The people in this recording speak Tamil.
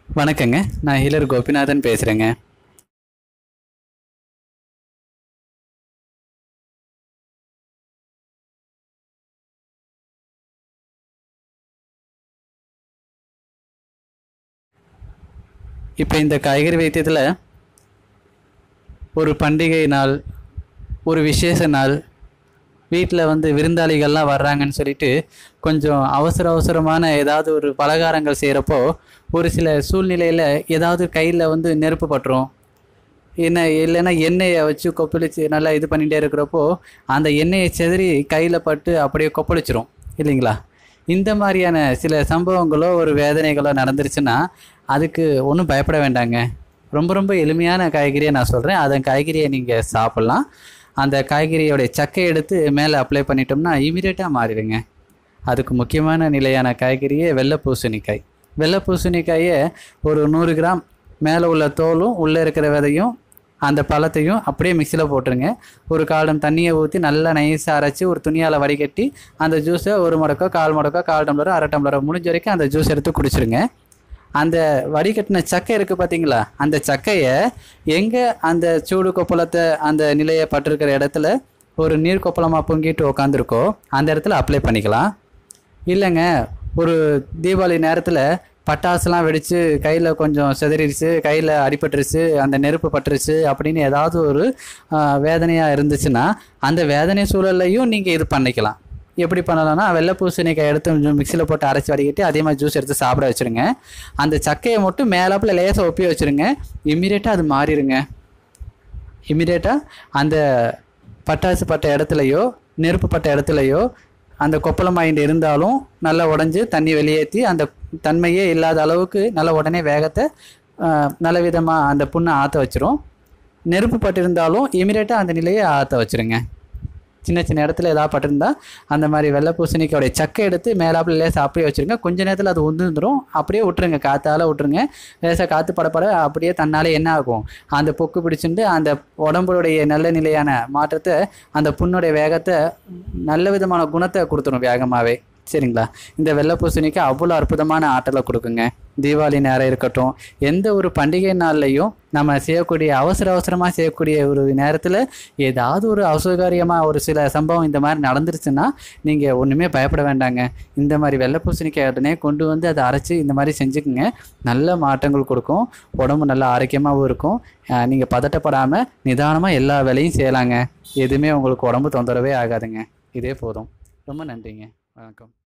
வணக்கங்க நான் ஹீலர் கோபிநாதன் பேசுகிறேங்க இப்போ இந்த காய்கறி வைத்தியத்தில் ஒரு பண்டிகை நாள் ஒரு விசேஷ நாள் வீட்டில் வந்து விருந்தாளிகள்லாம் வர்றாங்கன்னு சொல்லிட்டு கொஞ்சம் அவசர அவசரமான ஏதாவது ஒரு பலகாரங்கள் செய்கிறப்போ ஒரு சில சூழ்நிலையில் ஏதாவது கையில் வந்து நெருப்பு பட்டுரும் என்ன இல்லைன்னா எண்ணெயை வச்சு கொப்பளிச்சு நல்லா இது பண்ணிகிட்டே இருக்கிறப்போ அந்த எண்ணெயை செதறி கையில் பட்டு அப்படியே கொப்பளிச்சிரும் இல்லைங்களா இந்த மாதிரியான சில சம்பவங்களோ ஒரு வேதனைகளோ நடந்துருச்சுன்னா அதுக்கு ஒன்றும் பயப்பட வேண்டாங்க ரொம்ப ரொம்ப எளிமையான காய்கறியை நான் சொல்கிறேன் அதன் காய்கறியை நீங்கள் சாப்பிட்லாம் அந்த காய்கறியோடைய சக்கை எடுத்து மேலே அப்ளை பண்ணிட்டோம்னா இமீடியட்டாக மாறிடுங்க அதுக்கு முக்கியமான நிலையான காய்கறியே வெள்ளை பூசணிக்காய் வெள்ளை பூசணிக்காயை ஒரு நூறு கிராம் மேலே உள்ள தோலும் உள்ளே இருக்கிற விதையும் அந்த பழத்தையும் அப்படியே மிக்சியில் போட்டுருங்க ஒரு காலம் தண்ணியை ஊற்றி நல்லா நைஸாக அரைச்சி ஒரு துணியால் வடிகட்டி அந்த ஜூஸை ஒரு மடக்கோ கால் மடக்கோ கால் டம்ளரோ அரை டம்ளரோ முடிஞ்ச வரைக்கும் அந்த ஜூஸ் எடுத்து குடிச்சிருங்க அந்த வடிகட்டின சக்கை இருக்குது பார்த்தீங்களா அந்த சக்கையை எங்கே அந்த சூடு கொப்பளத்தை அந்த நிலையை பட்டிருக்கிற இடத்துல ஒரு நீர் கொப்பளமாக பொங்கிட்டு உக்காந்துருக்கோ அந்த இடத்துல அப்ளை பண்ணிக்கலாம் இல்லைங்க ஒரு தீபாவளி நேரத்தில் பட்டாசுலாம் வெடித்து கையில் கொஞ்சம் செதறிடுச்சு கையில் அடிபட்டுருச்சு அந்த நெருப்பு பட்டுருச்சு அப்படின்னு ஏதாவது ஒரு வேதனையாக இருந்துச்சுன்னா அந்த வேதனை சூழல்லையும் நீங்கள் இது பண்ணிக்கலாம் எப்படி பண்ணலாம்னா வெள்ளை பூசணிக்காய் எடுத்து கொஞ்சம் மிக்சியில் போட்டு அரைச்சி வடிகட்டி அதே மாதிரி ஜூஸ் எடுத்து சாப்பிட வச்சுருங்க அந்த சக்கையை மட்டும் மேலாப்பில் லேசாக ஒப்பி வச்சுருங்க இம்மிடியேட்டாக அது மாறிடுங்க இம்மிடியேட்டாக அந்த பட்டாசு பட்ட இடத்துலையோ நெருப்பு பட்ட இடத்துலையோ அந்த கொப்பளம் மைண்ட் இருந்தாலும் நல்லா உடஞ்சி தண்ணி வெளியேற்றி அந்த தன்மையே இல்லாத அளவுக்கு நல்ல உடனே வேகத்தை நல்ல விதமாக அந்த புண்ணை ஆற்ற வச்சிரும் நெருப்பு பட்டிருந்தாலும் இமீடியட்டாக அந்த நிலையை ஆற்ற வச்சுருங்க சின்ன சின்ன இடத்துல ஏதாவது பட்டிருந்தா அந்த மாதிரி வெள்ளை பூசணிக்காயோடைய சக்கை எடுத்து மேலாப்பில் லேசாக அப்படியே வச்சுருங்க கொஞ்ச நேரத்தில் அது உந்துந்துடும் அப்படியே விட்டுருங்க காற்றால் விட்டுருங்க லேசாக காற்று படப்பட அப்படியே தன்னாலே என்ன ஆகும் அந்த பொக்கு பிடிச்சிட்டு அந்த உடம்புடைய நல்ல நிலையான மாற்றத்தை அந்த புண்ணுடைய வேகத்தை நல்ல விதமான குணத்தை கொடுத்துரும் வேகமாகவே சரிங்களா இந்த வெள்ளை பூசணிக்கு அவ்வளோ அற்புதமான ஆற்றலை கொடுக்குங்க தீபாவளி நேரம் இருக்கட்டும் எந்த ஒரு பண்டிகை நாள்லையும் நம்ம செய்யக்கூடிய அவசர அவசரமாக செய்யக்கூடிய ஒரு நேரத்தில் ஏதாவது ஒரு அசௌகரியமாக ஒரு சில சம்பவம் இந்த மாதிரி நடந்துருச்சுன்னா நீங்கள் ஒன்றுமே பயப்பட வேண்டாங்க இந்த மாதிரி வெள்ளை பூசணிக்காய் உடனே கொண்டு வந்து அதை அரைச்சி இந்த மாதிரி செஞ்சுக்குங்க நல்ல மாற்றங்கள் கொடுக்கும் உடம்பு நல்லா ஆரோக்கியமாகவும் இருக்கும் நீங்கள் பதட்டப்படாமல் நிதானமாக எல்லா வேலையும் செய்யலாங்க எதுவுமே உங்களுக்கு உடம்பு தொந்தரவே ஆகாதுங்க இதே போதும் ரொம்ப நன்றிங்க வணக்கம்